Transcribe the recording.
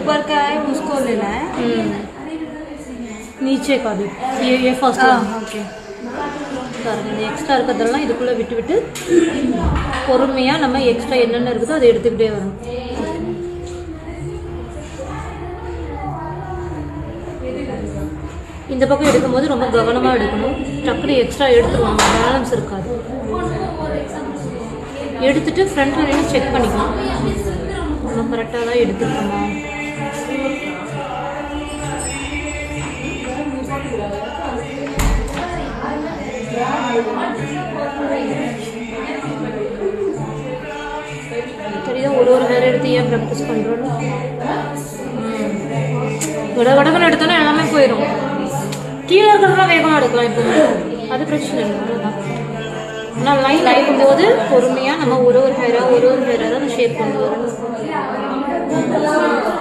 ऊपर का है उसको लेना है हम्म। नीचे का भी ये ये फर्स्ट हाँ वन ओके பாருங்க இந்த எக்ஸ்ட்ரா இருக்கிறதெல்லாம் இதுக்குள்ளே விட்டு விட்டு பொறுமையாக நம்ம எக்ஸ்ட்ரா என்னென்ன இருக்குதோ அதை எடுத்துக்கிட்டே வரணும் இந்த பக்கம் எடுக்கும்போது ரொம்ப கவனமாக எடுக்கணும் டக்குனு எக்ஸ்ட்ரா எடுத்துருவாங்க பேலன்ஸ் இருக்காது எடுத்துட்டு ஃப்ரண்ட்ல நின்று செக் பண்ணிக்கலாம் நம்ம கரெக்டாக தான் எடுத்துருக்கோமா தெரியுதா ஒரு ஒரு ஹேர் எடுத்து ஏன் ப்ராக்டிஸ் பண்ணுறோன்னு விட விடகன்னு எடுத்தோன்னா எல்லாமே போயிடும் கீழே இருக்கிறதெல்லாம் வேகமாக எடுக்கலாம் இப்போ அது பிரச்சனை இல்லை அவ்வளோதான் ஆனால் லைன் அடிக்கும் போது பொறுமையாக நம்ம ஒரு ஒரு ஹேராக ஒரு ஒரு ஹேராக தான் ஷேப் கொண்டு வரணும்